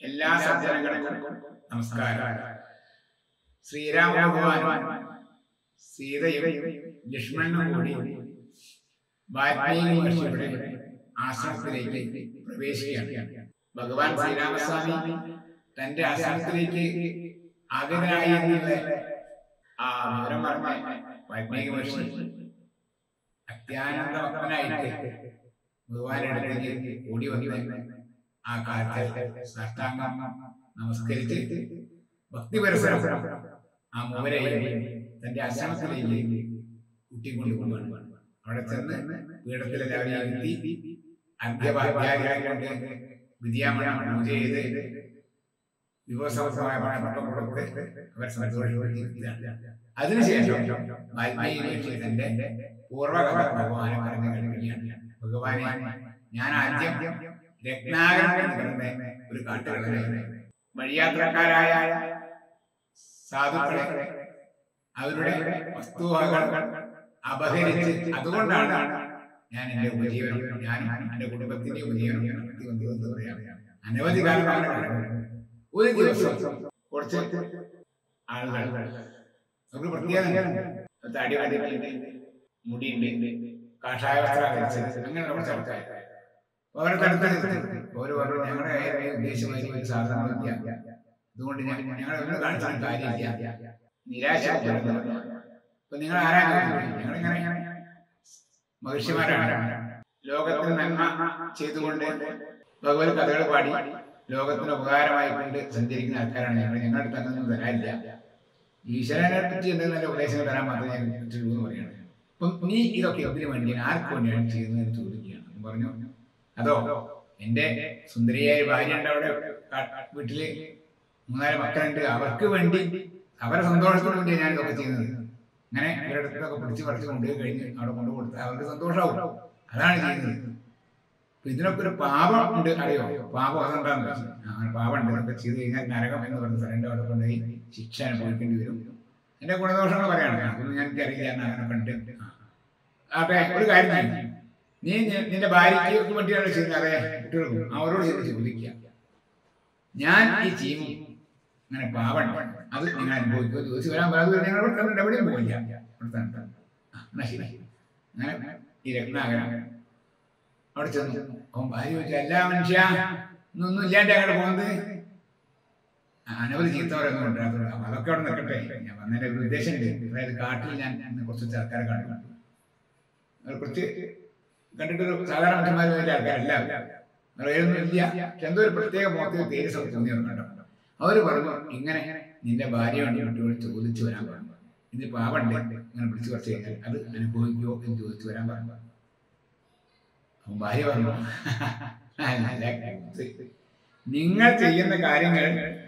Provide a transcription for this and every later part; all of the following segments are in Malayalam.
എല്ലാ സജ്ജനങ്ങൾക്കും നമസ്കാരം ശ്രീരാമ ഭഗവാൻ സീതയും ലക്ഷ്മണനും കൂടി വാൽമീകി മഹർഷിയുടെ ആശ്രമത്തിലേക്ക് പ്രവേശിക്കുകയാണ് ഭഗവാൻ ശ്രീരാമസ്വാമി തന്റെ ആശ്രമത്തിലേക്ക് ആഗതനായി എന്നുള്ള ആ വിവരം പറഞ്ഞ വാൽമീകി മഹർഷി അത്യാനന്ദ ഭക്തനായിട്ട് ഭഗവാന്റെ അടുത്തേക്ക് ഓടി വന്ന് ആ കാലത്ത് സാഷ്ടാംഗം നമസ്കരിച്ച് ഭക്തിപരസരം ആ മൂവരെയും തന്റെ ആശ്രമത്തിലേക്ക് കൂട്ടിക്കൊണ്ടു കൊണ്ടുപോകണം അവിടെ ചെന്ന് പീഠത്തിൽ എല്ലാവരെയും ഇരുത്തി അർഘ്യപാധ്യായകളെ കൊണ്ട് വിദ്യാമണം പൂജ ചെയ്ത് വിഭവസമസമായ പണം കൊടുത്ത് അവർ സന്തോഷപ്പെടുത്തിയാണ് അതിനുശേഷം വാൽമീകി മഹർഷി തന്റെ പൂർവ്വകഥ ഭഗവാനെ പറഞ്ഞു കഴിക്കുകയാണ് ഭഗവാനെ ഞാൻ ആദ്യം രത്നാകരൻ എന്ന് പറയുന്ന ഒരു കാട്ടുകളെ വഴിയാത്രക്കാരായ സാധുക്കളെ അവരുടെ വസ്തുവകൾ അപഹരിച്ച് അതുകൊണ്ടാണ് ഞാൻ എന്റെ ഉപജീവനം ഞാനും എന്റെ കുടുംബത്തിന്റെ ഉപജീവനം നടത്തി വന്നതെന്ന് പറയാം അനവധി കാലമാണ് ഒരു ദിവസം കുറച്ച് ആളുകൾ നമുക്ക് പ്രത്യേകം തടി കണ്ടിട്ടുണ്ട് മുടിയുണ്ട് കാഷായ വസ്ത്രം ധരിച്ചത് അങ്ങനെ കുറച്ച് ആൾക്കാർ അവരെ തടുത്ത് ഓരോ പറഞ്ഞു ഞങ്ങളുടെ കയ്യിൽ ഉദ്ദേശമായി ഒരു സാധനങ്ങളില്ല അതുകൊണ്ട് ഞാൻ ഞങ്ങളെ ഒന്നും കാണിച്ചാൽ കാര്യമില്ല നിരാശ അപ്പൊ നിങ്ങൾ ആരാണ് ഞങ്ങളിങ്ങനെ മഹർഷിമാരാണ് ലോകത്തിന് നന്മ ചെയ്തുകൊണ്ട് ഭഗവത് കഥകൾ പാടി ലോകത്തിന് ഉപകാരമായി കൊണ്ട് സഞ്ചരിക്കുന്ന ആൾക്കാരാണ് ഞങ്ങൾ ഞങ്ങളുടെ തന്നൊന്നും തരാനില്ല ഈശ്വരനെ പറ്റി എന്തെങ്കിലും ഉപദേശങ്ങൾ തരാൻ മാത്രമേ ഞാൻ പറ്റുള്ളൂ എന്ന് പറയാണ് അപ്പം നീ ഇതൊക്കെ എന്തിനു വേണ്ടിയാണ് ആർക്ക് വേണ്ടിയാണ് ചെയ്യുന്നതെന്ന് ചോദിക്കുകയാണ് എന്ന് പറഞ്ഞു അതോ എന്റെ സുന്ദരിയായ ഭാര്യ ഉണ്ട് അവിടെ കാ- വീട്ടില് മൂന്നാല് മക്കളുണ്ട് അവർക്ക് വേണ്ടി അവരെ സന്തോഷത്തിന് വേണ്ടി ഞാൻ ഇതൊക്കെ ചെയ്യുന്നത് അങ്ങനെ ഇവരുടെ അടുത്തൊക്കെ പിടിച്ച് പറിച്ച് കൊണ്ടുപോയി കഴിഞ്ഞ് അവിടെ കൊണ്ടു കൊടുത്താൽ അവർക്ക് സന്തോഷമാവും അതാണ് ചെയ്യുന്നത് അപ്പൊ ഇതിനൊക്കെ ഒരു പാപം ഉണ്ട് അറിയോ പാപം അതെന്താന്ന് വെച്ചാൽ അങ്ങനെ പാപം ഉണ്ട് ഇതൊക്കെ ചെയ്ത് കഴിഞ്ഞാൽ നരകം എന്ന് പറഞ്ഞ സ്ഥലം അവിടെ കൊണ്ടുപോയി ശിക്ഷ അനുഭവിക്കേണ്ടി വരും എന്റെ ഗുണദോഷങ്ങൾ പറയാണ് അതൊന്നും ഞാൻ എനിക്കറിയില്ല എന്ന് അങ്ങനെ കണ്ട് ആ. അതെ ഒരു കാര്യം ചെയ്യ്. നീ നി- നിന്റെ ഭാര്യയ്ക്ക് വേണ്ടിയാണ് ചെയ്യുന്നത് അതെ കുട്ടികൾക്കും അവരോട് ചെന്ന് ചോദിക്കുക ഞാൻ ഈ ചെയ്യുന്നു അങ്ങനെ പാവം അത് നിങ്ങൾ അനുഭവിക്കുക ചോദിച്ചു വരാൻ പറയാതെ നിങ്ങൾ ഇവിടെ തന്നെ എവിടെയും പോയില്ല ഇവിടെ തന്നെ ആ, എന്നാ ശരി അങ്ങനെ ഈ രത്നാകരൻ അവിടെ ചെന്നു അവൻ ഭാര്യ ചോദിച്ചു അല്ല മനുഷ്യ ഇന്നൊന്നും ഇല്ലാണ്ട് അങ്ങോട്ട് പോകുന്നത് ആ, അനവധി ചീത്തവരൊന്നും ഉണ്ടാകുന്നത് അപ്പൊ അതൊക്കെ അവിടെ നിൽക്കട്ടെ ഞാൻ വന്നതിന്റെ ഒരു ഉദ്ദേശമുണ്ട് അതായത് കാട്ടിൽ ഞാൻ ഇന്ന് കുറച്ച് ആൾക്കാരെ കണ്ടു അവർ കുറച്ച് കണ്ടിട്ടൊരു സാധാരണ മനുഷ്യന്മാർ വലിയ ആൾക്കാരല്ല വേറൊന്നും ഇല്ല പക്ഷെ എന്തോ ഒരു പ്രത്യേക മുഖത്തിൽ തേജസ് തോന്നി കണ്ടു അവര് പറഞ്ഞു ഇങ്ങനെ നിന്റെ ഭാര്യ വേണ്ടി കുട്ടിയോട് ചോദിച്ചു വരാൻ പറഞ്ഞു ഇത് പാവണ്ട് ഇങ്ങനെ പിടിച്ചു കുറച്ച് കഴിഞ്ഞാൽ അത് അനുഭവിക്കുമോ എന്ന് ചോദിച്ചു വരാൻ പറഞ്ഞു അപ്പൊ ഭാര്യ പറഞ്ഞു "അല്ല, ഇത് നിങ്ങൾ ചെയ്യുന്ന കാര്യങ്ങൾ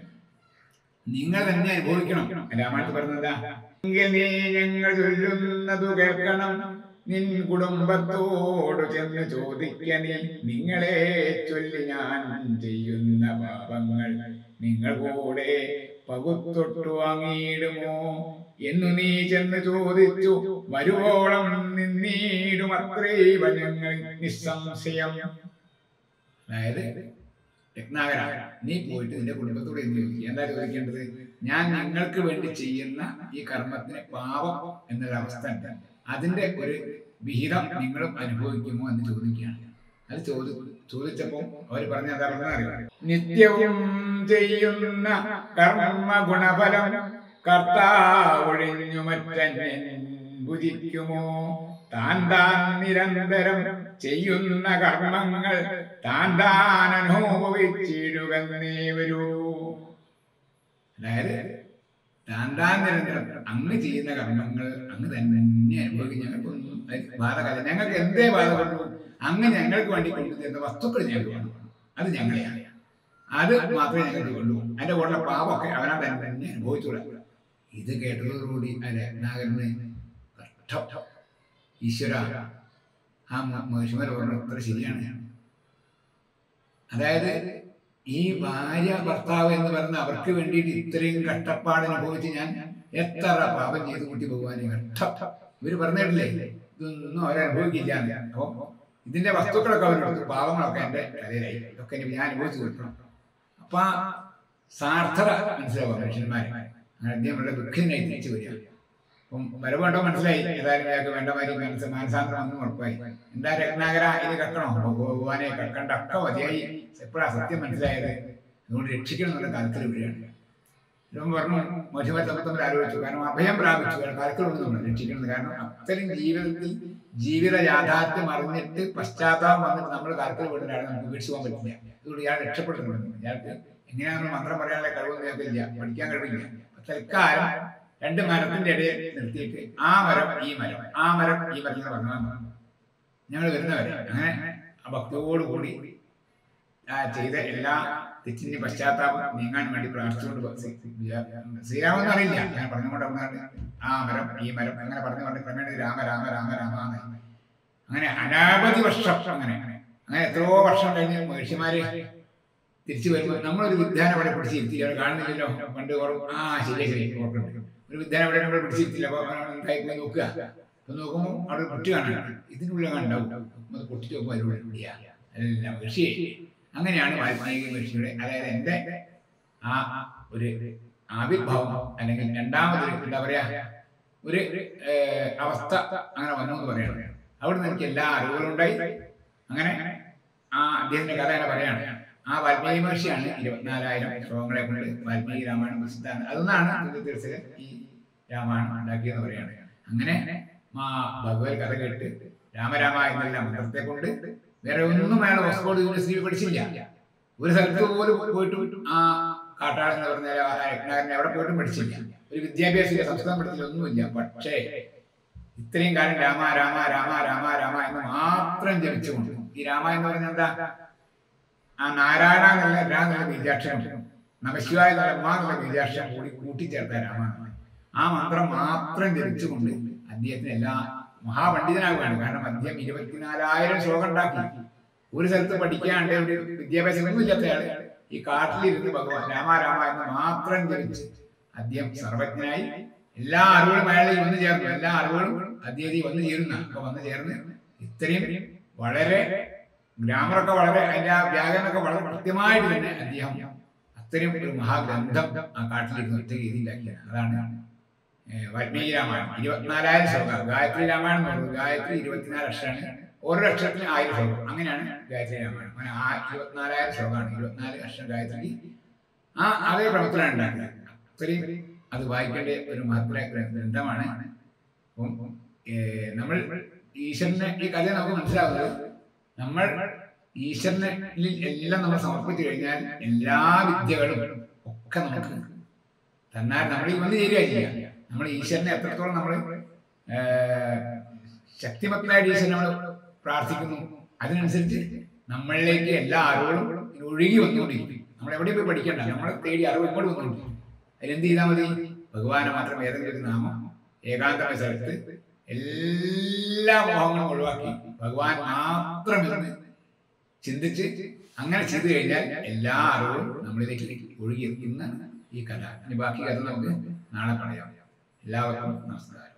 നിങ്ങൾ തന്നെ അനുഭവിക്കണം രാമായണത്തിൽ പറഞ്ഞതാ എങ്കിൽ നീ ഞങ്ങൾ ചൊല്ലുന്നതു കേൾക്കണം നിൻ കുടുംബത്തോട് ചെന്ന് ചോദിക്ക നീ നിങ്ങളെ ചൊല്ലി ഞാൻ ചെയ്യുന്ന പാപങ്ങൾ നിങ്ങൾ കൂടെ പകുത്തൊട്ടു വാങ്ങിയിടുമോ എന്നു നീ ചെന്ന് ചോദിച്ചു വരുവോളം നിന്നീടും അത്രയും ഞങ്ങൾ നിസ്സംശയം അതായത് രത്നാകര നീ പോയിട്ട് നിന്റെ കുടുംബത്തോട് എന്ന് ചോദിക്കുക എന്താ ചോദിക്കേണ്ടത് ഞാൻ നിങ്ങൾക്ക് വേണ്ടി ചെയ്യുന്ന ഈ കർമ്മത്തിന് പാപം എന്നൊരവസ്ഥ ഉണ്ട് അതിന്റെ ഒരു വിഹിതം നിങ്ങളും അനുഭവിക്കുമോ എന്ന് ചോദിക്കുകയാണ് അത് ചോദി ചോദിച്ചപ്പോൾ അവർ പറഞ്ഞ എന്താ പറഞ്ഞറിയാം നിത്യവും ചെയ്യുന്ന കർമ്മ ഗുണഫലം കർത്താവൊഴിഞ്ഞു മറ്റന്യൻ ഭുജിക്കുമോ താൻ താൻ നിരന്തരം ചെയ്യുന്ന കർമ്മങ്ങൾ താൻ താൻ അനുഭവിച്ചിടുകന്നേ വരൂ അതായത് താൻ താൻ നിരന്തരം അങ്ങ് ചെയ്യുന്ന കർമ്മങ്ങൾ അങ്ങ് തന്നെ അനുഭവിക്കും ഞങ്ങൾക്കൊന്നും അത് ബാധകല്ല ഞങ്ങൾക്ക് എന്തേ ബാധപ്പെട്ടു അങ്ങ് ഞങ്ങൾക്ക് വേണ്ടി കൊണ്ടുതരുന്ന വസ്തുക്കൾ ഞങ്ങൾക്ക് വേണം അത് ഞങ്ങളെയാണ് അത് മാത്രമേ ഞങ്ങൾക്ക് കൊണ്ടുപോകും അതിന്റെ കൂടെ പാപമൊക്കെ അവനാ തന്നെ തന്നെ അനുഭവിച്ചൂടാ ഇത് കേട്ടതോടുകൂടി ആ രത്നാകരന് കഷ്ടം ഈശ്വര ആ മനുഷ്യന്മാർ പറഞ്ഞത് അത്ര ശരിയാണ് അതായത് ഈ ഭാര്യ ഭർത്താവ് എന്ന് പറഞ്ഞ അവർക്ക് വേണ്ടിയിട്ട് ഇത്രയും കഷ്ടപ്പാട് അനുഭവിച്ച് ഞാൻ എത്ര പാപം ചെയ്ത് കൂട്ടി ഭഗവാനെ കഷ്ടം ഇവര് പറഞ്ഞിട്ടില്ലേ ഇതൊന്നും അവരനുഭവിക്കില്ല അപ്പൊ ഇതിന്റെ വസ്തുക്കളൊക്കെ അവരെടുത്തു പാവങ്ങളൊക്കെ എന്റെ തലയിലായി ഇതൊക്കെ ഇനി ഞാൻ അനുഭവിച്ചു കൊടുക്കണം അപ്പൊ ആ സാർത്ഥത മനസ്സിലാവുക മനുഷ്യന്മാരെ അങ്ങനെ അദ്ദേഹം വളരെ ദുഃഖിതനായി തിരിച്ചു വരിക അപ്പം വരവുണ്ടോ മനസ്സിലായി ഏതായാലും അയാൾക്ക് വേണ്ട മാതിരി മനസ്സ് മാനസാന്തരം ഒന്നും ഉറപ്പായി എന്താ രത്നാകര ഇത് കക്കണോ ഭഗവാനെ കക്കണ്ട ഒക്കെ മതിയായി എപ്പോഴാ സത്യം മനസ്സിലായത് അതുകൊണ്ട് രക്ഷിക്കണം എന്നുള്ള കാലത്തിൽ വരികയാണ് ഇവൻ പറഞ്ഞു മോശമായി തമ്മിൽ തമ്മിൽ ആലോചിച്ചു കാരണം അഭയം പ്രാപിച്ചു കാലത്തിലുണ്ട് നമ്മൾ രക്ഷിക്കുന്നത് കാരണം അത്രയും ജീവിതത്തിൽ ജീവിത യാഥാർത്ഥ്യം അറിഞ്ഞിട്ട് പശ്ചാത്താപം വന്നിട്ട് നമ്മൾ കാലത്തിൽ വിടുന്നതാണ് നമുക്ക് വീഴ്ച പോകാൻ പറ്റില്ല അതുകൊണ്ട് ഇയാൾ രക്ഷപ്പെടുന്നുണ്ട് ഇയാൾക്ക് എങ്ങനെയാണെന്ന് മന്ത്രം പറയാനുള്ള കഴിവൊന്നും ഇയാൾക്കില്ല പഠിക്കാൻ കഴിവില്ല അപ്പൊ തൽക്കാലം രണ്ട് മരത്തിന്റെ ഇടയിൽ നിർത്തിയിട്ട് ആ മരം ഈ മരം ആ മരം ഈ മരം എന്ന് പറഞ്ഞു ഞങ്ങൾ വരുന്നവരെ അങ്ങനെ ആ ഭക്തിയോടുകൂടി ആ ചെയ്ത എല്ലാ തെറ്റിന്റെ പശ്ചാത്താപം നീങ്ങാൻ വേണ്ടി പ്രാർത്ഥിച്ചുകൊണ്ട് ബ- ശ്രീ- ശ്രീരാമെന്ന് അറിയില്ല ഞാൻ പറഞ്ഞുകൊണ്ട് വന്നാണ് ആ മരം ഈ മരം അങ്ങനെ പറഞ്ഞു പറഞ്ഞ് ക്രമേണ ഇത് രാമ രാമ രാമ രാമ എന്നായി. അങ്ങനെ അനാവധി വർഷം അങ്ങനെ അങ്ങനെ എത്രയോ വർഷം കഴിഞ്ഞ് മഹർഷിമാര് തിരിച്ചു വരുമ്പോൾ നമ്മളൊരു വിദ്യാനം അവിടെ പിടിച്ചിരുത്തി അവിടെ കാണുന്നില്ലല്ലോ പണ്ട് ഓർമ്മ ആ ശരി ശരി ഓർക്കുന്നുണ്ട് ഒരു വിദ്യാനം അവിടെ നമ്മൾ പിടിച്ചിരുത്തില്ല അപ്പൊ എന്തായി പോയി നോക്കുക അപ്പൊ നോക്കുമ്പോൾ അവിടെ ഒരു കുട്ടി കാണാൻ ഇതിനുള്ളിൽ കണ്ടാവും അത് പൊട്ടിച്ച് നോക്കുമ്പോൾ അതിനുള്ളിൽ ഇല്ല അല്ല മഹർഷി അങ്ങനെയാണ് വാൽമീകി മഹർഷിയുടെ അതായത് എൻ്റെ ആ ഒരു ആവിർഭാവം അല്ലെങ്കിൽ രണ്ടാമതൊരു എന്താ പറയാ ഒരു ഏഹ്, അവസ്ഥ അങ്ങനെ വന്നു എന്ന് പറയണം അവിടുന്ന് എനിക്ക് എല്ലാ അറിവുകളും ഉണ്ടായി അങ്ങനെ ആ അദ്ദേഹത്തിന്റെ കഥ അങ്ങനെ പറയാണ് ആ വാൽമീകി മഹർഷിയാണ് ഇരുപത്തിനാലായിരം ശ്ലോകങ്ങളെ കൊണ്ട് വാൽമീകി രാമായണം പ്രസിദ്ധാണ് അതൊന്നാണ് തീർച്ചയായും ഈ രാമായണം ഉണ്ടാക്കിയെന്ന് പറയാണ് അങ്ങനെ ആ ഭഗവത് കഥ കേട്ട് രാമരാമ എന്നുള്ള മന്ത്രത്തെ കൊണ്ട് വേറെ ഒന്നും അയാൾ ഓക്സ്ഫോർഡ് യൂണിവേഴ്സിറ്റി പഠിച്ചില്ല ഒരു സ്ഥലത്ത് പോലും പോയിട്ട് ആ കാട്ടാളൻ എന്ന് പറഞ്ഞാൽ ആ രത്നാകരൻ എവിടെ പോയിട്ടും പഠിച്ചില്ല ഒരു വിദ്യാഭ്യാസമില്ല സംസ്കൃതം പഠിച്ചില്ല ഒന്നുമില്ല പക്ഷേ ഇത്രയും കാലം രാമ രാമ രാമ രാമ രാമ എന്ന് മാത്രം ജപിച്ചുകൊണ്ട് ഈ രാമ എന്ന് പറഞ്ഞാൽ എന്താ ആ നാരായണ എന്നുള്ള രാ എന്നുള്ള ബീജാക്ഷരം നമശിവായ എന്നുള്ള മാ എന്നുള്ള ബീജാക്ഷരം കൂടി കൂട്ടിച്ചേർത്ത രാമ എന്നാണ്. ആ മന്ത്രം മാത്രം ജപിച്ചുകൊണ്ട് അദ്ദേഹത്തിന് എല്ലാ മഹാപണ്ഡിതനാകുകയാണ് കാരണം അദ്ദേഹം ഇരുപത്തിനാലായിരം ശ്ലോകം ഉണ്ടാക്കി ഒരു സ്ഥലത്ത് പഠിക്കാണ്ട് ഒരു വിദ്യാഭ്യാസം ഒന്നും ഇല്ലാത്തയാള് ഈ കാട്ടിലിരുന്ന് ഭഗവാൻ രാമ രാമ എന്ന് മാത്രം ജപിച്ച് അദ്ദേഹം സർവജ്ഞനായി എല്ലാ അറിവുകളും അയാളിൽ വന്നു ചേർന്നു എല്ലാ അറിവുകളും അദ്ദേഹത്തിൽ വന്നു ചേരുന്ന അപ്പൊ വന്നു ചേർന്ന് ഇത്രയും വളരെ ഗ്രാമറൊക്കെ വളരെ അതിന്റെ ആ വ്യാകരണമൊക്കെ വളരെ കൃത്യമായിട്ട് തന്നെ അദ്ദേഹം അത്രയും ഒരു മഹാഗ്രന്ഥം ആ കാട്ടിലിരുന്ന് ഒറ്റ രീതിയിലാക്കിയാണ് അതാണ് ഏഹ് വാൽമീകി രാമായണം ഇരുപത്തിനാലായിരം ശ്ലോകം ഗായത്രി രാമായണം എന്ന് പറയുന്നത് ഗായത്രി ഇരുപത്തിനാല് അക്ഷരമാണ് ഓരോ അക്ഷരത്തിന് ആയിരം ശ്ലോകം അങ്ങനെയാണ് ഗായത്രി രാമായണം അങ്ങനെ ആ ഇരുപത്തിനാലായിരം ശ്ലോകമാണ് ഇരുപത്തിനാല് അക്ഷരം ഗായത്രി ആ അതേ ക്രമത്തിലാണ് ഉണ്ടാക്കുന്നത് അത്രയും അത് വായിക്കേണ്ട ഒരു മഹത്തര ഗ്രന്ഥമാണ് അപ്പം ഏഹ് നമ്മൾ ഈശ്വരനെ ഈ കഥ നമുക്ക് മനസ്സിലാവുന്നത് നമ്മൾ ഈശ്വരനിൽ എല്ലാം നമ്മൾ സമർപ്പിച്ചു കഴിഞ്ഞാൽ എല്ലാ വിദ്യകളും ഒക്കെ നമുക്ക് തന്നാൽ നമ്മൾ ഈ വന്ന് ചേരുകയില്ല നമ്മൾ ഈശ്വരനെ എത്രത്തോളം നമ്മൾ ശക്തിമത്തനായിട്ട് ഈശ്വരൻ നമ്മൾ പ്രാർത്ഥിക്കുന്നു അതിനനുസരിച്ച് നമ്മളിലേക്ക് എല്ലാ അറിവുകളും ഒഴുകി വന്നുകൊണ്ടിരിക്കും നമ്മൾ എവിടെ പോയി പഠിക്കണ്ട നമ്മളെ തേടി അറിവ് ഇങ്ങോട്ട് വന്നുകൊണ്ടിരിക്കും അതിലെന്ത് ചെയ്താൽ മതി ഭഗവാനെ മാത്രം ഏതെങ്കിലും ഒരു നാമം ഏകാന്തമായ സ്ഥലത്ത് എല്ലാ മോഹങ്ങളും ഒഴിവാക്കി ഭഗവാൻ മാത്രം ഇരുന്ന് ചിന്തിച്ച് അങ്ങനെ ചെയ്തു കഴിഞ്ഞാൽ എല്ലാ അറിവും നമ്മളിലേക്ക് ഒഴുകി എത്തുന്നതാണ് ഈ കഥ ഇനി ബാക്കി കഥ നമുക്ക് നാളെ പറയാം എല്ലാവർക്കും നമസ്കാരം